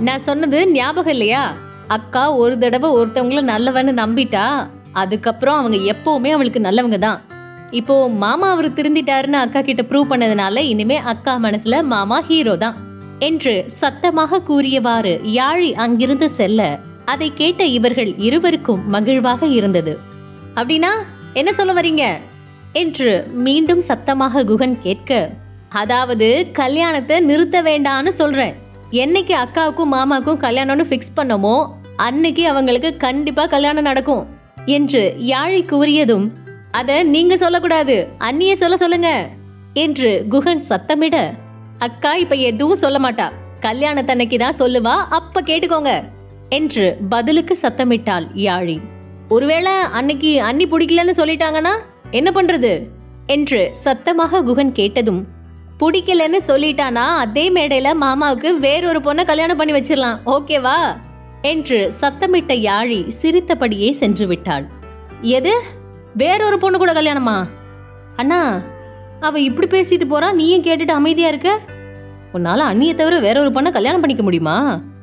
நான் சொன்னது ஞாபகம் இல்லையா அக்கா ஒரு தடவை ஒருத்தவங்கள நல்லவன்னு நம்பிட்டா அதுக்கப்புறம் அவங்க எப்பவுமே அவளுக்கு நல்லவங்க தான் இப்போ மாமா அவர் திருந்திட்டாருன்னு அக்கா கிட்ட ப்ரூவ் பண்ணதுனால இனிமே அக்கா மனசுல மாமா ஹீரோ தான் என்று சத்தமாக கூறியவாறு யாழி அங்கிருந்து செல்ல அதை கேட்ட இவர்கள் இருவருக்கும் மகிழ்வாக இருந்தது அப்படின்னா என்ன சொல்ல வரீங்க என்று மீண்டும் சத்தமாக குகன் கேட்க அதாவது கல்யாணத்தை நிறுத்த வேண்டான்னு சொல்றேன் என்னைக்கு அக்காவுக்கும் மாமாவுக்கும் கல்யாணம்னு ஃபிக்ஸ் பண்ணமோ அன்னைக்கு அவங்களுக்கு கண்டிப்பா கல்யாணம் நடக்கும் என்று யாழி கூறியதும் அத நீங்க சொல்லக்கூடாது அண்ணிய சொல்ல சொல்லுங்க என்று குகன் சத்தமிட அக்கா இப்ப எதுவும் சொல்ல மாட்டா கல்யாணத்தன்னைக்கு தான் சொல்லுவா அப்ப கேட்டுக்கோங்க என்று பதிலுக்கு சத்தமிட்டாள் யாழி ஒருவேளை அன்னைக்கு அண்ணி பிடிக்கலன்னு சொல்லிட்டாங்கன்னா என்ன பண்றது என்று சத்தமாக குகன் கேட்டதும் பிடிக்கலன்னு சொல்லிட்டானா அதே மேடையில மாமாவுக்கு வேறொரு பொண்ணை கல்யாணம் பண்ணி வச்சிடலாம் ஓகேவா என்று சத்தமிட்ட யாழி சிரித்தபடியே சென்று விட்டாள் எது வேறொரு பொண்ணு கூட கல்யாணமா அண்ணா அவ இப்படி பேசிட்டு போறா நீயும் கேட்டுட்டு அமைதியா இருக்க உன்னால அண்ணியை தவிர வேற ஒரு பொண்ணை கல்யாணம் பண்ணிக்க முடியுமா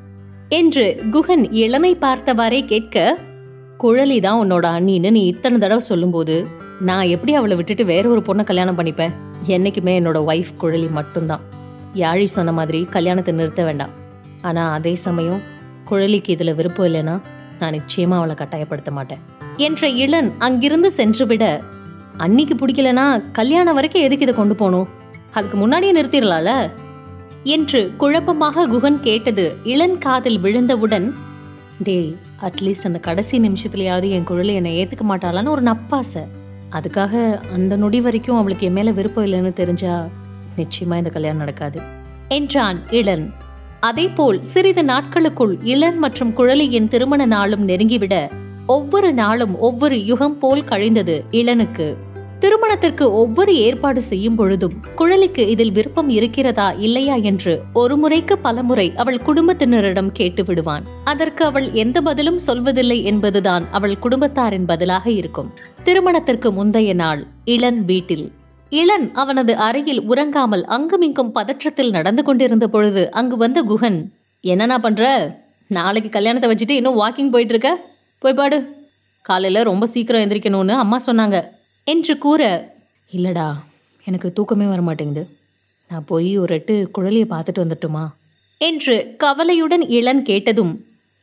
என்று குகன் இளமை பார்த்தவாறே கேட்க குழலி தான் உன்னோட அண்ணின்னு நீ இத்தனை தடவை சொல்லும்போது நான் எப்படி அவளை விட்டுட்டு வேற ஒரு பொண்ணை கல்யாணம் பண்ணிப்பேன் என்னைக்குமே என்னோட ஒய்ஃப் குழலி மட்டும்தான் யாழி சொன்ன மாதிரி கல்யாணத்தை நிறுத்த வேண்டாம் ஆனா அதே சமயம் குழலிக்கு இதுல விருப்பம் இல்லைன்னா நான் நிச்சயமா அவளை கட்டாயப்படுத்த மாட்டேன் என்ற இளன் அங்கிருந்து சென்றுவிட அன்னிக்கு பிடிக்கலனா கல்யாணம் வரைக்கும் எதுக்கு இதை கொண்டு போகணும் அதுக்கு முன்னாடியே நிறுத்திடலாம்ல என்று குழப்பமாக குகன் கேட்டது இளன் காதில் விழுந்தவுடன் டேய் அட்லீஸ்ட் அந்த கடைசி நிமிஷத்துலயாவது என் குழலை என்னை ஏத்துக்க மாட்டாளான்னு ஒரு நப்பாசை அதுக்காக அந்த நொடி வரைக்கும் அவளுக்கு என் மேல விருப்பம் இல்லைன்னு தெரிஞ்சா நிச்சயமா இந்த கல்யாணம் நடக்காது என்றான் இளன் அதேபோல் சிறிது நாட்களுக்குள் இளன் மற்றும் குழலியின் திருமண நாளும் நெருங்கிவிட ஒவ்வொரு நாளும் ஒவ்வொரு யுகம் போல் கழிந்தது இளனுக்கு திருமணத்திற்கு ஒவ்வொரு ஏற்பாடு செய்யும் பொழுதும் குழலிக்கு இதில் விருப்பம் இருக்கிறதா இல்லையா என்று ஒரு முறைக்கு பலமுறை அவள் குடும்பத்தினரிடம் கேட்டு விடுவான் அதற்கு அவள் எந்த பதிலும் சொல்வதில்லை என்பதுதான் அவள் குடும்பத்தாரின் பதிலாக இருக்கும் திருமணத்திற்கு முந்தைய நாள் இளன் வீட்டில் இளன் அவனது அறையில் உறங்காமல் அங்குமிங்கும் பதற்றத்தில் நடந்து கொண்டிருந்த பொழுது அங்கு வந்த குகன் என்னண்ணா பண்ற நாளைக்கு கல்யாணத்தை வச்சுட்டு இன்னும் வாக்கிங் போயிட்டு இருக்க போய் பாடு காலையில ரொம்ப சீக்கிரம் எந்திரிக்கணும்னு அம்மா சொன்னாங்க என்று கூற இல்லடா எனக்கு தூக்கமே வர மாட்டேங்குது நான் போய் ஒரு எட்டு குழலியை பார்த்துட்டு வந்துட்டுமா என்று கவலையுடன் இளன் கேட்டதும்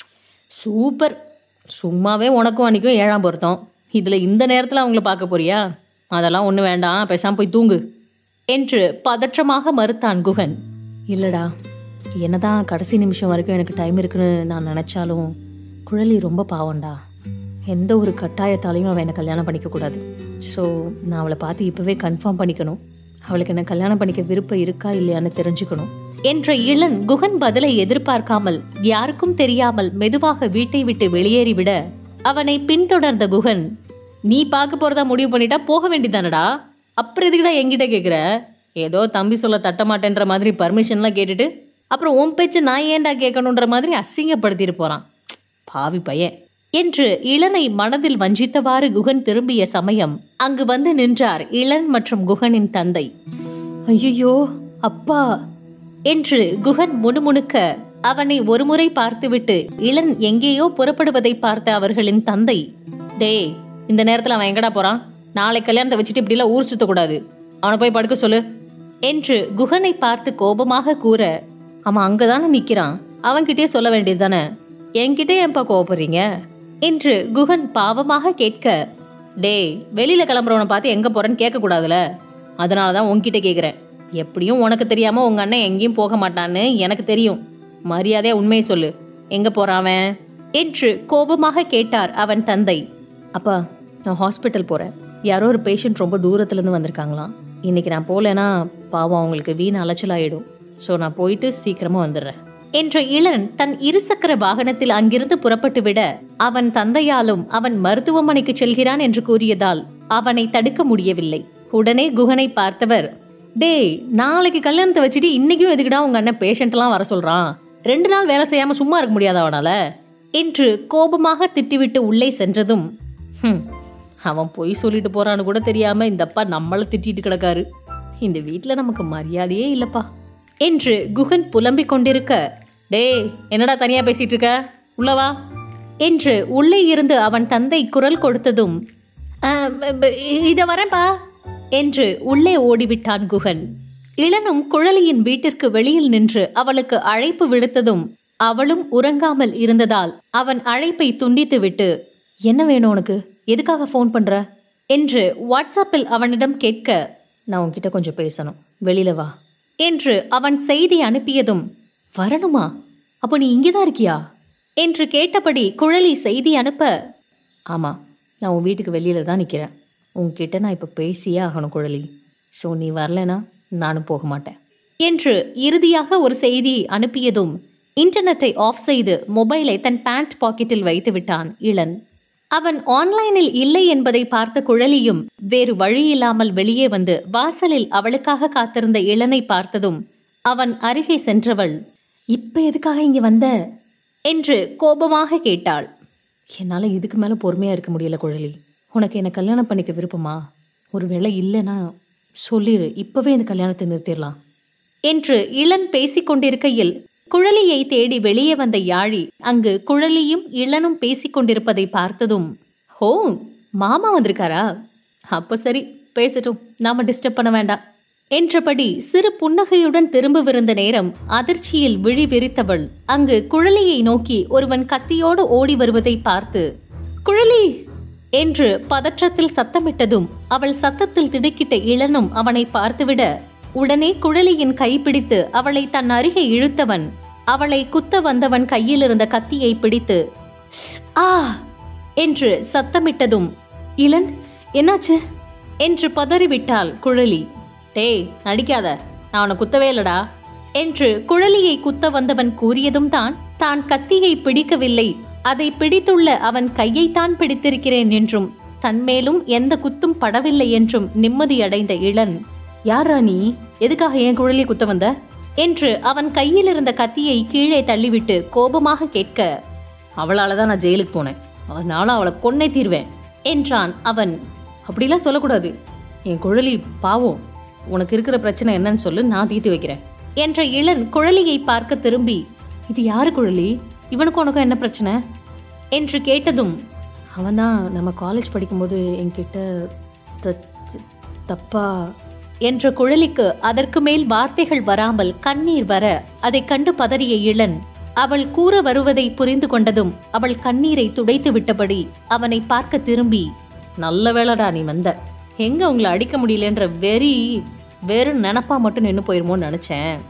சூப்பர் சும்மாவே உனக்கும் அன்னைக்கும் ஏழாம் பொருத்தம் இதில் இந்த நேரத்தில் அவங்கள பார்க்க போறியா அதெல்லாம் ஒன்றும் வேண்டாம் பேசாம போய் தூங்கு என்று பதற்றமாக மறுத்தான் குகன் இல்லடா என்னதான் கடைசி நிமிஷம் வரைக்கும் எனக்கு டைம் இருக்குன்னு நான் நினச்சாலும் குழலி ரொம்ப பாவம்டா எந்த ஒரு கட்டாயத்தாலையும் அவன் என்னை கல்யாணம் பண்ணிக்கக்கூடாது ஸோ நான் அவளை பார்த்து இப்போவே கன்ஃபார்ம் பண்ணிக்கணும் அவளுக்கு என்ன கல்யாணம் பண்ணிக்க விருப்பம் இருக்கா இல்லையான்னு தெரிஞ்சுக்கணும் என்ற இளன் குகன் பதிலை எதிர்பார்க்காமல் யாருக்கும் தெரியாமல் மெதுவாக வீட்டை விட்டு வெளியேறிவிட அவனை பின்தொடர்ந்த குகன் நீ பார்க்க போறதா முடிவு பண்ணிட்டா போக வேண்டியதானடா அப்புறம் எதுக்குடா என்கிட்ட கேட்குற ஏதோ தம்பி சொல்ல தட்ட மாட்டேன்ற மாதிரி பர்மிஷன்லாம் கேட்டுட்டு அப்புறம் உன் பேச்சு நான் ஏன்டா கேட்கணுன்ற மாதிரி அசிங்கப்படுத்திட்டு போறான் பாவி பையன் என்று இளனை மனதில் வஞ்சித்தவாறு குகன் திரும்பிய சமயம் அங்கு வந்து நின்றார் இளன் மற்றும் குகனின் தந்தை ஐயோ அப்பா என்று குகன் முணுமுணுக்க அவனை ஒருமுறை பார்த்துவிட்டு இளன் எங்கேயோ புறப்படுவதை பார்த்த அவர்களின் தந்தை டேய் இந்த நேரத்துல அவன் எங்கடா போறான் நாளை கல்யாணத்தை வச்சுட்டு இப்படிலாம் ஊர் சுத்தக்கூடாது அவனை போய் படுக்க சொல்லு என்று குகனை பார்த்து கோபமாக கூற அவன் அங்கதானே நிக்கிறான் அவன்கிட்டயே சொல்ல வேண்டியது தானே என்கிட்ட ஏன்பா கோவப்படுறீங்க என்று குகன் பாவமாக கேட்க டேய் வெளியில கிளம்புறவனை பார்த்து எங்க போறேன்னு கேட்க கூடாதுல அதனால தான் உன்கிட்ட கேக்குறேன் எப்படியும் உனக்கு தெரியாம உங்க அண்ணன் எங்கேயும் போக மாட்டான்னு எனக்கு தெரியும் மரியாதையா உண்மையை சொல்லு எங்க போறான் அவன் என்று கோபமாக கேட்டார் அவன் தந்தை அப்பா நான் ஹாஸ்பிட்டல் போறேன் யாரோ ஒரு பேஷண்ட் ரொம்ப தூரத்துல இருந்து வந்திருக்காங்களாம் இன்னைக்கு நான் போகலனா பாவம் அவங்களுக்கு வீண் அலைச்சலாயிடும் ஸோ நான் போயிட்டு சீக்கிரமா வந்துடுறேன் என்ற இளன் தன் இருசக்கர வாகனத்தில் அங்கிருந்து புறப்பட்டு விட அவன் தந்தையாலும் அவன் மருத்துவமனைக்கு செல்கிறான் என்று கூறியதால் அவனை தடுக்க முடியவில்லை உடனே குகனை பார்த்தவர் டேய் நாளைக்கு கல்யாணத்தை வச்சுட்டு இன்னைக்கும் எதுக்குடா உங்க அண்ணன் பேஷண்ட்லாம் வர சொல்றான் ரெண்டு நாள் வேலை செய்யாம சும்மா இருக்க முடியாதா அவனால என்று கோபமாக திட்டிவிட்டு உள்ளே சென்றதும் "ஹம், அவன் பொய் சொல்லிட்டு போறான்னு கூட தெரியாம இந்த அப்பா நம்மள திட்டிட்டு கிடக்காரு இந்த வீட்ல நமக்கு மரியாதையே இல்லப்பா என்று குகன் புலம்பிக் கொண்டிருக்க டேய் என்னடா தனியா பேசிட்டு இருக்க உள்ள வா என்று உள்ளே இருந்து அவன் தந்தை குரல் கொடுத்ததும் "அஹ், ப- ப- இத வரேன்பா என்று உள்ளே ஓடிவிட்டான் குகன் இளனும் குழலியின் வீட்டிற்கு வெளியில் நின்று அவளுக்கு அழைப்பு விடுத்ததும் அவளும் உறங்காமல் இருந்ததால் அவன் அழைப்பை துண்டித்துவிட்டு என்ன வேணும் உனக்கு எதுக்காக ஃபோன் பண்ற என்று வாட்ஸ்அப்பில் அவனிடம் கேட்க நான் உன்கிட்ட கொஞ்சம் பேசணும் வெளியில வா என்று அவன் செய்தி அனுப்பியதும் வரணுமா அப்போ நீ இங்கே தான் இருக்கியா என்று கேட்டபடி குழலி செய்தி அனுப்ப ஆமாம் நான் உன் வீட்டுக்கு வெளியில தான் நிற்கிறேன் உன்கிட்ட நான் இப்போ பேசியே ஆகணும் குழலி ஸோ நீ வரலைனா நானும் போக மாட்டேன் என்று இறுதியாக ஒரு செய்தியை அனுப்பியதும் இன்டர்நெட்டை ஆஃப் செய்து மொபைலை தன் பேண்ட் பாக்கெட்டில் வைத்து விட்டான் இளன் அவன் ஆன்லைனில் இல்லை என்பதை பார்த்த குழலியும் வேறு வழியில்லாமல் வெளியே வந்து வாசலில் அவளுக்காக காத்திருந்த இளனை பார்த்ததும் அவன் அருகே சென்றவள் இப்ப எதுக்காக இங்க வந்த என்று கோபமாக கேட்டாள் என்னால் இதுக்கு மேலே பொறுமையாக இருக்க முடியல குழலி உனக்கு என்னை கல்யாணம் பண்ணிக்க விருப்பமா ஒருவேளை இல்லைன்னா சொல்லிடு இப்போவே இந்த கல்யாணத்தை நிறுத்திடலாம் என்று இளன் பேசிக்கொண்டிருக்கையில் குழலியை தேடி வெளியே வந்த யாழி அங்கு குழலியும் இளனும் பேசிக்கொண்டிருப்பதை பார்த்ததும் ஹோ மாமா வந்திருக்காரா அப்ப சரி பேசட்டும் நாம டிஸ்டர்ப் பண்ண வேண்டாம் என்றபடி சிறு புன்னகையுடன் திரும்பவிருந்த நேரம் அதிர்ச்சியில் விழி விரித்தவள் அங்கு குழலியை நோக்கி ஒருவன் கத்தியோடு ஓடி வருவதை பார்த்து குழலி என்று பதற்றத்தில் சத்தமிட்டதும் அவள் சத்தத்தில் திடுக்கிட்ட இளனும் அவனை பார்த்துவிட உடனே குழலியின் கைப்பிடித்து அவளை தன் அருகே இழுத்தவன் அவளை குத்த வந்தவன் கையில் இருந்த கத்தியை பிடித்து ஆ என்று சத்தமிட்டதும் இளன் என்னாச்சு என்று பதறிவிட்டாள் குழலி டேய் நடிக்காத நான் உன்னை குத்தவே இல்லடா என்று குழலியை குத்த வந்தவன் கூறியதும் தான் தான் கத்தியை பிடிக்கவில்லை அதை பிடித்துள்ள அவன் கையைத்தான் பிடித்திருக்கிறேன் என்றும் தன்மேலும் எந்த குத்தும் படவில்லை என்றும் நிம்மதியடைந்த இளன் யாரா நீ எதுக்காக என் குழலியை குத்த வந்த என்று அவன் கையில் இருந்த கத்தியை கீழே தள்ளிவிட்டு கோபமாக கேட்க அவளால தான் நான் ஜெயிலுக்கு போனேன் அதனால அவளை கொன்னே தீர்வேன் என்றான் அவன் அப்படிலாம் சொல்லக்கூடாது என் குழலி பாவம் உனக்கு இருக்கிற பிரச்சனை என்னன்னு சொல்லு நான் தீர்த்து வைக்கிறேன் என்ற இளன் குழலியை பார்க்க திரும்பி இது யாரு குழலி இவனுக்கும் உனக்கும் என்ன பிரச்சனை என்று கேட்டதும் அவன்தான் நம்ம காலேஜ் படிக்கும்போது என்கிட்ட த- த- தப்பா என்ற குழலிக்கு அதற்கு மேல் வார்த்தைகள் வராமல் கண்ணீர் வர அதைக் கண்டு பதறிய இளன் அவள் கூற வருவதை புரிந்து கொண்டதும் அவள் கண்ணீரை துடைத்து விட்டபடி அவனை பார்க்க திரும்பி நல்ல வேளைடா நீ வந்த எங்க உங்களை அடிக்க முடியலன்ற வெறி வெறும் நினப்பா மட்டும் நின்று போயிருமோன்னு நினைச்சேன்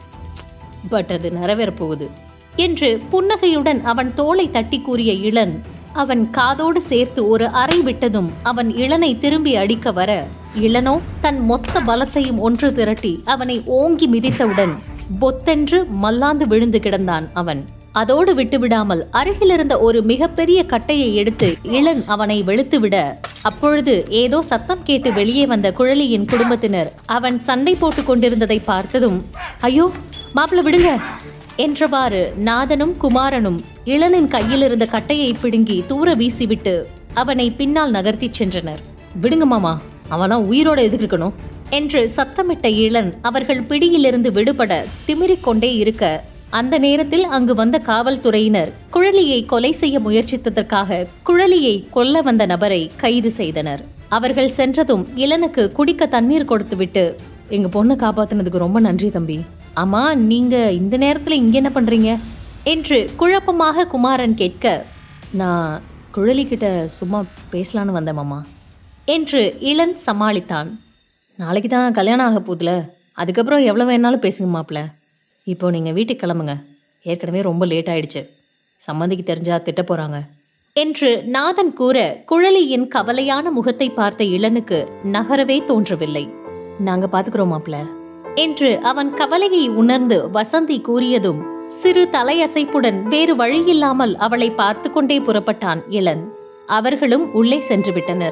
பட் அது நிறைவேறப் போகுது என்று புன்னகையுடன் அவன் தோளை தட்டி கூறிய இளன் அவன் காதோடு சேர்த்து ஒரு அறை விட்டதும் அவன் இளனை திரும்பி அடிக்க வர இளனோ தன் மொத்த பலத்தையும் ஒன்று திரட்டி அவனை ஓங்கி மிதித்தவுடன் பொத்தென்று மல்லாந்து விழுந்து கிடந்தான் அவன் அதோடு விட்டுவிடாமல் அருகிலிருந்த ஒரு மிகப்பெரிய கட்டையை எடுத்து இளன் அவனை வெளுத்துவிட அப்பொழுது ஏதோ சத்தம் கேட்டு வெளியே வந்த குழலியின் குடும்பத்தினர் அவன் சண்டை போட்டுக் கொண்டிருந்ததை பார்த்ததும் ஐயோ மாப்பிள விடுங்க என்றவாறு நாதனும் குமாரனும் இளனின் கையில் இருந்த கட்டையை பிடுங்கி தூர வீசிவிட்டு அவனை பின்னால் நகர்த்திச் சென்றனர் விடுங்க மாமா அவனா உயிரோட எதுக்கு இருக்கணும் என்று சத்தமிட்ட இளன் அவர்கள் பிடியிலிருந்து விடுபட திமிரிக் கொண்டே இருக்க அந்த நேரத்தில் அங்கு வந்த காவல்துறையினர் குழலியை கொலை செய்ய முயற்சித்ததற்காக குழலியை கொல்ல வந்த நபரை கைது செய்தனர் அவர்கள் சென்றதும் இளனுக்கு குடிக்க தண்ணீர் கொடுத்துவிட்டு எங்க பொண்ணை காப்பாத்துனதுக்கு ரொம்ப நன்றி தம்பி ஆமா நீங்க இந்த நேரத்துல இங்க என்ன பண்றீங்க என்று குழப்பமாக குமாரன் கேட்க நான் குழலி கிட்ட சும்மா பேசலான்னு வந்தேன் மாமா என்று இளன் சமாளித்தான் நாளைக்கு தான் கல்யாணம் ஆக போகுதுல அதுக்கப்புறம் எவ்வளோ வேணாலும் பேசுங்க மாப்பிள்ள இப்போ நீங்கள் வீட்டுக்கு கிளம்புங்க ஏற்கனவே ரொம்ப லேட் ஆயிடுச்சு சம்மந்திக்கு தெரிஞ்சா திட்ட போகிறாங்க என்று நாதன் கூற குழலியின் கவலையான முகத்தை பார்த்த இளனுக்கு நகரவே தோன்றவில்லை நாங்க பாத்துக்கிறோம் மாப்பிள்ள என்று அவன் கவலையை உணர்ந்து வசந்தி கூறியதும் சிறு தலையசைப்புடன் வேறு வழியில்லாமல் அவளை பார்த்து கொண்டே புறப்பட்டான் இளன் அவர்களும் உள்ளே சென்று விட்டனர்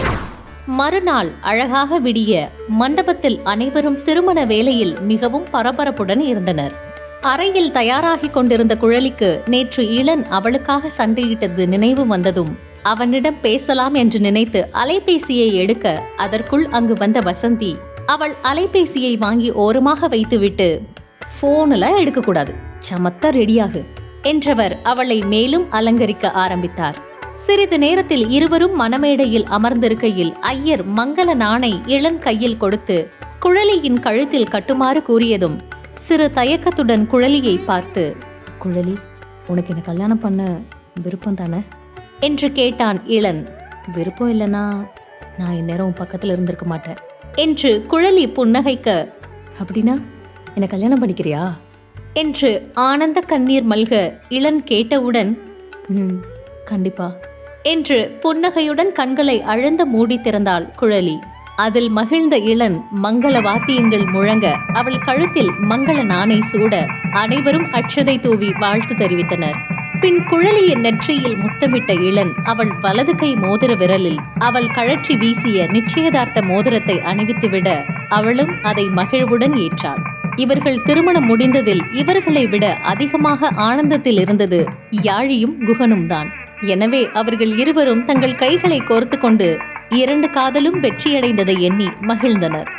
மறுநாள் அழகாக விடிய மண்டபத்தில் அனைவரும் திருமண வேலையில் மிகவும் பரபரப்புடன் இருந்தனர் அறையில் தயாராகிக் கொண்டிருந்த குழலிக்கு நேற்று இளன் அவளுக்காக சண்டையிட்டது நினைவு வந்ததும் அவனிடம் பேசலாம் என்று நினைத்து அலைபேசியை எடுக்க அதற்குள் அங்கு வந்த வசந்தி அவள் அலைபேசியை வாங்கி ஓரமாக வைத்துவிட்டு ஃபோனில் எடுக்கக்கூடாது சமத்தா ரெடியாகு என்றவர் அவளை மேலும் அலங்கரிக்க ஆரம்பித்தார் சிறிது நேரத்தில் இருவரும் மணமேடையில் அமர்ந்திருக்கையில் ஐயர் மங்கள நாணை இளன் கையில் கொடுத்து குழலியின் கழுத்தில் கட்டுமாறு கூறியதும் சிறு தயக்கத்துடன் குழலியை பார்த்து குழலி உனக்கு என்ன கல்யாணம் பண்ண விருப்பம் தானே என்று கேட்டான் இளன் விருப்பம் இல்லைனா நான் இந்நேரம் உன் பக்கத்துல இருந்திருக்க மாட்டேன் என்று குழலி புன்னகைக்க அப்படின்னா என்ன கல்யாணம் பண்ணிக்கிறியா என்று ஆனந்த கண்ணீர் மல்க இளன் கேட்டவுடன் ம் கண்டிப்பா என்று புன்னகையுடன் கண்களை அழுந்த மூடி திறந்தாள் குழலி அதில் மகிழ்ந்த இளன் மங்கள வாத்தியங்கள் முழங்க அவள் கழுத்தில் மங்கள நாணை சூட அனைவரும் அட்சதை தூவி வாழ்த்து தெரிவித்தனர் பின் குழலியின் நெற்றியில் முத்தமிட்ட இளன் அவள் வலது கை மோதிர விரலில் அவள் கழற்றி வீசிய நிச்சயதார்த்த மோதிரத்தை அணிவித்துவிட அவளும் அதை மகிழ்வுடன் ஏற்றாள் இவர்கள் திருமணம் முடிந்ததில் இவர்களை விட அதிகமாக ஆனந்தத்தில் இருந்தது யாழியும் குகனும் தான் எனவே அவர்கள் இருவரும் தங்கள் கைகளை கோர்த்து கொண்டு இரண்டு காதலும் வெற்றியடைந்ததை எண்ணி மகிழ்ந்தனர்